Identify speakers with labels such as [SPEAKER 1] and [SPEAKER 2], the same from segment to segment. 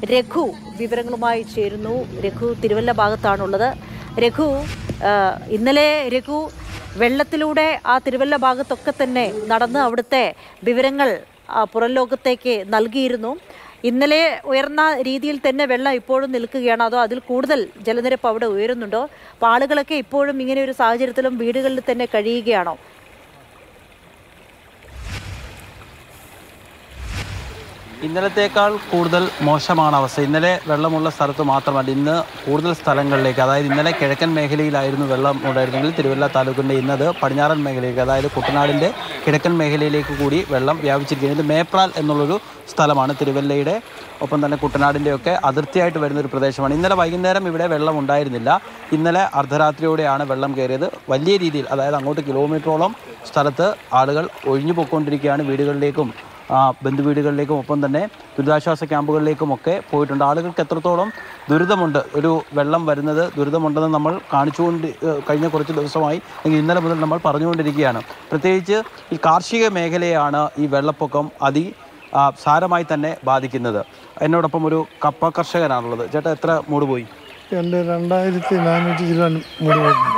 [SPEAKER 1] രഘു വിവരങ്ങളുമായി ചേരുന്നു രഘു തിരുവല്ല ഭാഗത്താണുള്ളത് രഘു ആ, ഇന്നലെ രഘു വെള്ളത്തിലൂടെ ആ തിരുവല്ല ഭാഗത്തൊക്കെ തന്നെ നടന്ന് അവിടുത്തെ വിവരങ്ങൾ ആ, പുറം ലോകത്തേക്ക് നൽകിയിരുന്നു ഇന്നലെ ഉയർന്ന രീതിയിൽ തന്നെ വെള്ളം ഇപ്പോഴും നിൽക്കുകയാണോ അതോ അതിൽ കൂടുതൽ ജലനിരപ്പ് അവിടെ ഉയരുന്നുണ്ടോ അപ്പോൾ ആളുകളൊക്കെ ഇപ്പോഴും ഇങ്ങനെ ഒരു സാഹചര്യത്തിലും വീടുകളിൽ തന്നെ കഴിയുകയാണോ
[SPEAKER 2] ഇന്നലത്തേക്കാൾ കൂടുതൽ മോശമാണ് അവസ്ഥ ഇന്നലെ വെള്ളമുള്ള സ്ഥലത്ത് മാത്രമല്ല ഇന്ന് കൂടുതൽ സ്ഥലങ്ങളിലേക്ക് അതായത് ഇന്നലെ കിഴക്കൻ മേഖലയിലായിരുന്നു വെള്ളം ഉണ്ടായിരുന്നെങ്കിൽ തിരുവല്ല താലൂക്കിൻ്റെ ഇന്നത് പടിഞ്ഞാറൻ മേഖലയിലേക്ക് അതായത് കുട്ടനാടിൻ്റെ കിഴക്കൻ മേഖലയിലേക്ക് കൂടി വെള്ളം വ്യാപിച്ചിരിക്കുന്നത് ഇത് മേപ്രാൽ എന്നുള്ളൊരു സ്ഥലമാണ് തിരുവല്ലയുടെ ഒപ്പം തന്നെ കുട്ടനാടിൻ്റെയൊക്കെ അതിർത്തിയായിട്ട് വരുന്ന ഒരു പ്രദേശമാണ് ഇന്നലെ വൈകുന്നേരം ഇവിടെ വെള്ളം ഉണ്ടായിരുന്നില്ല ഇന്നലെ അർദ്ധരാത്രിയോടെയാണ് വെള്ളം കയറിയത് വലിയ രീതിയിൽ അതായത് അങ്ങോട്ട് കിലോമീറ്ററോളം സ്ഥലത്ത് ആളുകൾ ഒഴിഞ്ഞു പോയിക്കൊണ്ടിരിക്കുകയാണ് വീടുകളിലേക്കും ആ, ബന്ധുവീടുകളിലേക്കും ഒപ്പം തന്നെ ദുരിതാശ്വാസ ക്യാമ്പുകളിലേക്കും ഒക്കെ പോയിട്ടുണ്ട് ആളുകൾക്ക് എത്രത്തോളം ദുരിതമുണ്ട് ഒരു വെള്ളം വരുന്നത് ദുരിതമുണ്ടെന്ന് നമ്മൾ കാണിച്ചുകൊണ്ട് ഏഹ്, കഴിഞ്ഞ കുറച്ച് ദിവസമായി അല്ലെങ്കിൽ ഇന്നലെ മുതൽ നമ്മൾ പറഞ്ഞുകൊണ്ടിരിക്കുകയാണ് പ്രത്യേകിച്ച് ഈ കാർഷിക മേഖലയാണ് ഈ വെള്ളപ്പൊക്കം അതി ആ, സാരമായി തന്നെ ബാധിക്കുന്നത് എന്നോടൊപ്പം ഒരു കപ്പ കർഷകനാണുള്ളത് ചേട്ടാ എത്ര മൂട് പോയി
[SPEAKER 3] എൻ്റെ രണ്ടായിരത്തി നാനൂറ്റി ചില്ലാൻ മുടി വരുന്നുണ്ട്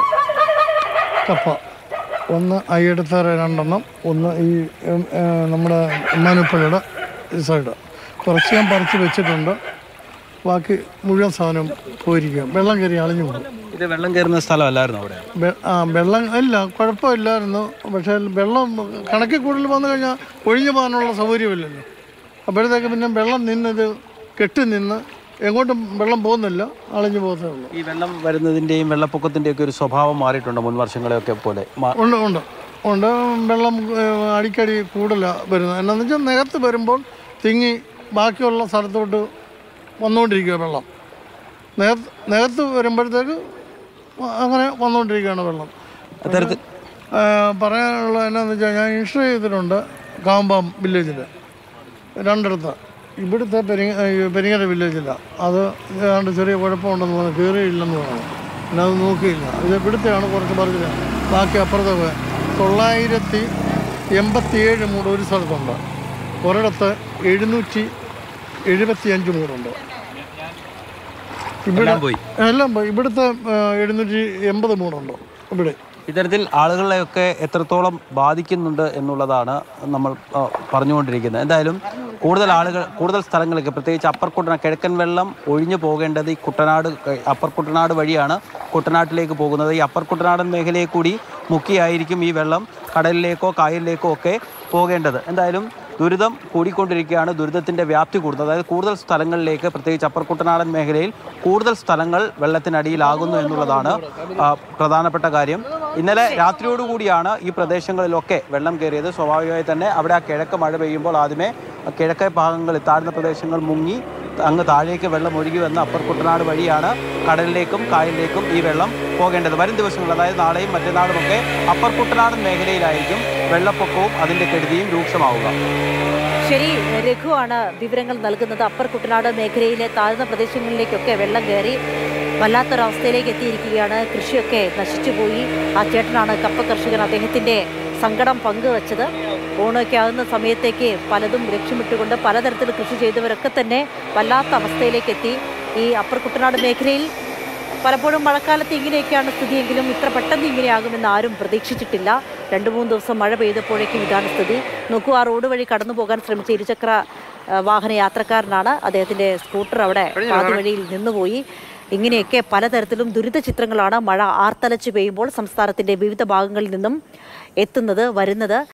[SPEAKER 3] കപ്പ ഒന്ന് അയ്യടത്തറ രണ്ടെണ്ണം ഒന്ന് ഈ ഉം, ഏ, നമ്മുടെ ഉമ്മാനുപ്പള്ളിയുടെ ഈ സൈഡ് കുറച്ച് ഞാൻ പറിച്ച് വെച്ചിട്ടുണ്ട് ബാക്കി മുഴുവൻ സാധനം പോയിരിക്കുക വെള്ളം കയറി അളിഞ്ഞു പോകും
[SPEAKER 2] ഇത് വെള്ളം കയറുന്ന സ്ഥലമല്ലായിരുന്നു അവിടെ
[SPEAKER 3] വെ- ആ വെള്ളം ഇല്ല കുഴപ്പമില്ലായിരുന്നു പക്ഷേ വെള്ളം കണക്കിൽ കൂടുതൽ വന്നു കഴിഞ്ഞാൽ ഒഴിഞ്ഞു പോകാനുള്ള സൗകര്യമില്ലല്ലോ അപ്പോഴത്തേക്ക് പിന്നെ വെള്ളം നിന്നത് കെട്ടി നിന്ന് എങ്ങോട്ടും വെള്ളം പോകുന്നില്ല അളിഞ്ഞു പോകത്തേ ഉള്ളൂ
[SPEAKER 2] ഈ വെള്ളം വരുന്നതിൻ്റെയും വെള്ളപ്പൊക്കത്തിൻ്റെയും ഒക്കെ ഒരു സ്വഭാവം മാറിയിട്ടുണ്ടോ മുൻ വർഷങ്ങളെയൊക്കെ പോലെ മാ-
[SPEAKER 3] ഉണ്ട് ഉണ്ട് ഉണ്ട് വെള്ളം ഏഹ്, അടിക്കടി കൂടുതലാണ് വരുന്നത് എന്നാന്ന് വെച്ചാൽ നികത്ത് വരുമ്പോൾ തിങ്ങി ബാക്കിയുള്ള സ്ഥലത്തോട്ട് വന്നുകൊണ്ടിരിക്കുക വെള്ളം നികത്ത് നികത്ത് വരുമ്പോഴത്തേക്ക് അങ്ങനെ വന്നുകൊണ്ടിരിക്കുകയാണ് വെള്ളം
[SPEAKER 2] അത്തരത്തിൽ
[SPEAKER 3] ഏഹ്, പറയാനുള്ള എന്നാന്ന് വെച്ചാൽ ഞാൻ ഇൻഷുർ ചെയ്തിട്ടുണ്ട് കാമ്പാം വില്ലേജിൽ രണ്ടിടത്ത് ഇവിടുത്തെ പെരി പെരിങ്ങര വില്ലേജില്ല അത് ഏതാണ്ട് ചെറിയ കുഴപ്പമുണ്ടെന്ന് പറഞ്ഞു കയറിയില്ലെന്ന് പറഞ്ഞു പിന്നെ അത് നോക്കിയില്ല ഇത് ഇവിടുത്തെയാണ് കുറച്ച് പറഞ്ഞത് ബാക്കി അപ്പുറത്തെ പോയ തൊള്ളായിരത്തി എൺപത്തിയേഴ് മൂട് ഒരു സ്ഥലത്തുണ്ട് ഒരിടത്ത് എഴുന്നൂറ്റി എഴുപത്തി അഞ്ച് മൂടുണ്ട് ഇവിടെ
[SPEAKER 2] എല്ലാം പോയി
[SPEAKER 3] എല്ലാം പോയി ഇവിടുത്തെ ഏഹ്, എഴുന്നൂറ്റി എൺപത് മൂടുണ്ട് ഇവിടെ
[SPEAKER 2] ഇത്തരത്തിൽ ആളുകളെയൊക്കെ എത്രത്തോളം ബാധിക്കുന്നുണ്ട് എന്നുള്ളതാണ് നമ്മൾ ആ, പറഞ്ഞുകൊണ്ടിരിക്കുന്നത് എന്തായാലും കൂടുതൽ ആളുകൾ കൂടുതൽ സ്ഥലങ്ങളിലേക്ക് പ്രത്യേകിച്ച് അപ്പർ കുട്ടനാട് കിഴക്കൻ വെള്ളം ഒഴിഞ്ഞു പോകേണ്ടത് ഈ കുട്ടനാട് ക- അപ്പർ കുട്ടനാട് വഴിയാണ് കുട്ടനാട്ടിലേക്ക് പോകുന്നത് ഈ അപ്പർ കുട്ടനാടൻ മേഖലയെ കൂടി മുക്കിയായിരിക്കും ഈ വെള്ളം കടലിലേക്കോ കായലിലേക്കോ ഒക്കെ പോകേണ്ടത് എന്തായാലും ദുരിതം കൂടിക്കൊണ്ടിരിക്കുകയാണ് ദുരിതത്തിൻ്റെ വ്യാപ്തി കൂടുന്നത് അതായത് കൂടുതൽ സ്ഥലങ്ങളിലേക്ക് പ്രത്യേകിച്ച് അപ്പർ കുട്ടനാടൻ മേഖലയിൽ കൂടുതൽ സ്ഥലങ്ങൾ വെള്ളത്തിനടിയിലാകുന്നു എന്നുള്ളതാണ് ആ, പ്രധാനപ്പെട്ട കാര്യം ഇന്നലെ രാത്രിയോടുകൂടിയാണ് ഈ പ്രദേശങ്ങളിലൊക്കെ വെള്ളം കയറിയത് സ്വാഭാവികമായി തന്നെ അവിടെ ആ കിഴക്ക് മഴ പെയ്യുമ്പോൾ ആദ്യമേ ആ കിഴക്കേ ഭാഗങ്ങളിൽ താഴ്ന്ന പ്രദേശങ്ങൾ മുങ്ങി അങ്ങ് താഴേക്ക് വെള്ളം ഒഴുകി വന്ന് അപ്പർ കുട്ടനാട് വഴിയാണ് കടലിലേക്കും കായലിലേക്കും ഈ വെള്ളം പോകേണ്ടത് വരും ദിവസങ്ങളിൽ അതായത് നാളെയും മറ്റന്നാളുമൊക്കെ അപ്പർ കുട്ടനാടൻ മേഖലയിലായിരിക്കും വെള്ളപ്പൊക്കവും അതിൻ്റെ കെടുതിയും രൂക്ഷമാവുക
[SPEAKER 1] ശരി രഘുവാണ് വിവരങ്ങൾ നൽകുന്നത് അപ്പർ കുട്ടനാട് മേഖലയിലെ താഴ്ന്ന പ്രദേശങ്ങളിലേക്കൊക്കെ വെള്ളം കയറി വല്ലാത്തൊരവസ്ഥയിലേക്ക് എത്തിയിരിക്കുകയാണ് കൃഷിയൊക്കെ നശിച്ചുപോയി ആ ചേട്ടനാണ് കപ്പ കർഷകൻ അദ്ദേഹത്തിൻ്റെ സങ്കടം പങ്കുവച്ചത് ഓണമൊക്കെ ആകുന്ന സമയത്തേക്ക് പലതും ലക്ഷ്യമിട്ടുകൊണ്ട് പലതരത്തിൽ കൃഷി ചെയ്തവരൊക്കെ തന്നെ വല്ലാത്ത അവസ്ഥയിലേക്ക് എത്തി ഈ അപ്പർ കുട്ടനാട് മേഖലയിൽ പലപ്പോഴും മഴക്കാലത്ത് ഇങ്ങനെയൊക്കെയാണ് സ്ഥിതിയെങ്കിലും ഇത്ര പെട്ടെന്ന് ഇങ്ങനെയാകുമെന്ന് ആരും പ്രതീക്ഷിച്ചിട്ടില്ല രണ്ട് മൂന്ന് ദിവസം മഴ പെയ്തപ്പോഴേക്കും ഇതാണ് സ്ഥിതി നോക്കൂ ആ റോഡ് വഴി കടന്നു പോകാൻ ശ്രമിച്ച ഇരുചക്ര ആ, വാഹന യാത്രക്കാരനാണ് അദ്ദേഹത്തിന്റെ സ്കൂട്ടർ അവിടെ പാതി വഴിയിൽ നിന്നുപോയി ഇങ്ങനെയൊക്കെ പലതരത്തിലും ദുരിത ചിത്രങ്ങളാണ് മഴ ആർത്തലച്ച് പെയ്യുമ്പോൾ സംസ്ഥാനത്തിന്റെ വിവിധ ഭാഗങ്ങളിൽ നിന്നും എത്തുന്നത് വരുന്നത്